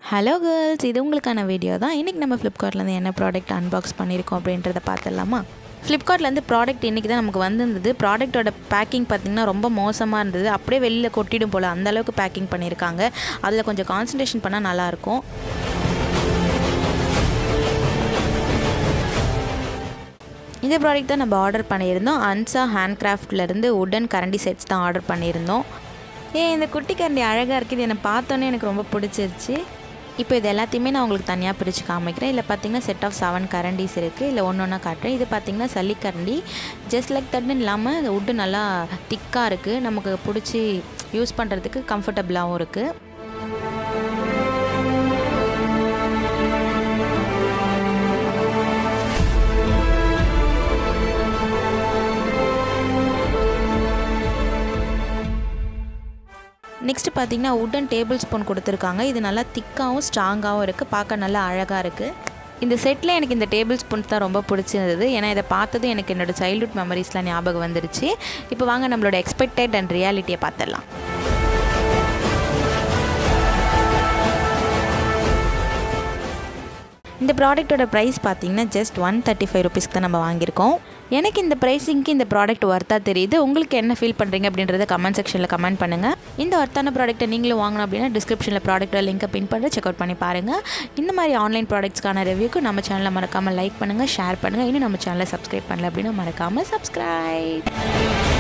hello girls இது உங்களுக்கான video தான் இன்றைக்கி நம்ம ஃப்ளிப்கார்ட்லேருந்து என்ன ப்ராடக்ட் அன்பாக்ஸ் பண்ணியிருக்கோம் அப்படின்றத பார்த்துடலாமா ஃப்ளிப்கார்ட்லேருந்து ப்ராடக்ட் இன்றைக்கி தான் நமக்கு வந்திருந்தது ப்ராடக்ட்டோட பேக்கிங் பார்த்திங்கன்னா ரொம்ப மோசமாக இருந்தது அப்படியே வெளியில் கொட்டிடும் போல் அந்தளவுக்கு பேக்கிங் பண்ணியிருக்காங்க அதில் கொஞ்சம் கான்சன்ட்ரேஷன் பண்ணால் நல்லாயிருக்கும் இந்த ப்ராடக்ட் தான் நம்ம ஆர்டர் பண்ணியிருந்தோம் அன்சா ஹேண்ட் கிராஃப்ட்லேருந்து உடன் கரண்டி செட்ஸ் தான் ஆர்டர் பண்ணியிருந்தோம் ஏ இந்த குட்டி கரண்டி அழகாக இருக்குது இது என்னை பார்த்தோன்னே எனக்கு ரொம்ப பிடிச்சிருச்சு இப்போ இது எல்லாத்தையுமே நான் உங்களுக்கு தனியாக பிரித்து காமிக்கிறேன் இதில் பார்த்தீங்கன்னா செட் ஆஃப் செவன் கரண்டிஸ் இருக்குது இல்லை ஒன்று ஒன்றா காட்டுறேன் இது பார்த்தீங்கன்னா சல்லிக்கரண்டி ஜஸ்ட் லைக் தட்னு இல்லாமல் உட்டு நல்லா திக்காக இருக்குது நமக்கு பிடிச்சி யூஸ் பண்ணுறதுக்கு கம்ஃபர்டபுளாகவும் இருக்குது நெக்ஸ்ட்டு பார்த்தீங்கன்னா உட்டன் டேபிள் ஸ்பூன் கொடுத்துருக்காங்க இது நல்லா திக்காகவும் ஸ்ட்ராங்காகவும் இருக்குது பார்க்க நல்லா அழகாக இருக்குது இந்த செட்டில் எனக்கு இந்த டேபிள் ஸ்பூன் தான் ரொம்ப பிடிச்சிருந்தது ஏன்னா இதை பார்த்ததும் எனக்கு என்னோடய சைல்ட்ஹுட் மெமரிஸ்லாம் ஞாபகம் வந்துருச்சு இப்போ வாங்க நம்மளோட எக்ஸ்பெக்டட் அண்ட் ரியாலிட்டியை பார்த்துடலாம் இந்த ப்ராடக்ட்டோட ப்ரைஸ் பார்த்தீங்கன்னா ஜஸ்ட் ஒன் தேர்ட்டி ஃபைவ் ருபீஸ்க்கு தான் நம்ம வாங்கியிருக்கோம் எனக்கு இந்த ப்ரைஸிங்க்கு இந்த ப்ராடக்ட் ஒர்த்தாக தெரியுது உங்களுக்கு என்ன ஃபீல் பண்ணுறீங்க அப்படின்றத கமெண்ட் செக்ஷனில் கமெண்ட் பண்ணுங்கள் இந்த ஒர்த்தான ப்ராடக்ட்டை நீங்களும் வாங்கணும் அப்படின்னா டிஸ்கிரிப்ஷனில் ப்ராடக்ட்டை லிங்கை பின் பண்ணி செக் அவுட் பண்ணி பாருங்கள் இந்த மாதிரி ஆன்லைன் ப்ராடக்ட்ஸ்க்கான ரிவ்யூக்கு நம்ம சேனலை மறக்காமல் லைக் பண்ணுங்கள் ஷேர் பண்ணுங்கள் இன்னும் நம்ம சேனலை சப்ஸ்கிரைப் பண்ணல அப்படின்னா மறக்காமல் சப்ஸ்கிரைப்